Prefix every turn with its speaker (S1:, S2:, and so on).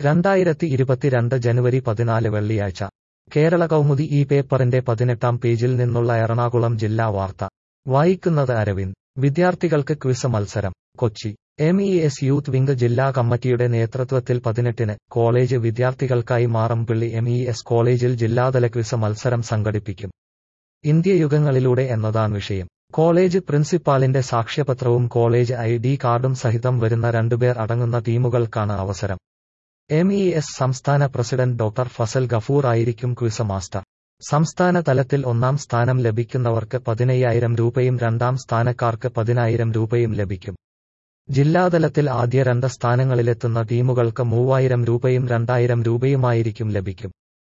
S1: രണ്ടായിരത്തി ഇരുപത്തിരണ്ട് ജനുവരി പതിനാല് വെള്ളിയാഴ്ച കേരള കൗമുദി ഈ പേപ്പറിന്റെ പതിനെട്ടാം പേജിൽ നിന്നുള്ള എറണാകുളം ജില്ലാ വാർത്ത വായിക്കുന്നത് അരവിന്ദ് വിദ്യാർത്ഥികൾക്ക് ക്വിസ് മത്സരം Kochi M E S youth wing ജില്ലാ കമ്മിറ്റിയുടെ നേതൃത്വത്തിൽ പതിനെട്ടിന് കോളേജ് വിദ്യാർത്ഥികൾക്കായി മാറമ്പിള്ളി എം ഇ എസ് കോളേജിൽ ജില്ലാതല ക്വിസ് മത്സരം സംഘടിപ്പിക്കും ഇന്ത്യയുഗങ്ങളിലൂടെ എന്നതാണ് വിഷയം കോളേജ് പ്രിൻസിപ്പാളിന്റെ സാക്ഷ്യപത്രവും കോളേജ് ഐ ഡി കാർഡും സഹിതം വരുന്ന രണ്ടുപേർ അടങ്ങുന്ന ടീമുകൾക്കാണ് അവസരം എം ഇ എസ് സംസ്ഥാന പ്രസിഡന്റ് ഡോക്ടർ ഫസൽ ഗഫൂർ ആയിരിക്കും ക്വിസ് മാസ്റ്റർ സംസ്ഥാന തലത്തിൽ ഒന്നാം സ്ഥാനം ലഭിക്കുന്നവർക്ക് പതിനയ്യായിരം രൂപയും രണ്ടാം സ്ഥാനക്കാർക്ക് പതിനായിരം രൂപയും ലഭിക്കും ജില്ലാതലത്തിൽ ആദ്യ രണ്ട് സ്ഥാനങ്ങളിലെത്തുന്ന ടീമുകൾക്ക് മൂവായിരം രൂപയും രണ്ടായിരം രൂപയുമായിരിക്കും ലഭിക്കും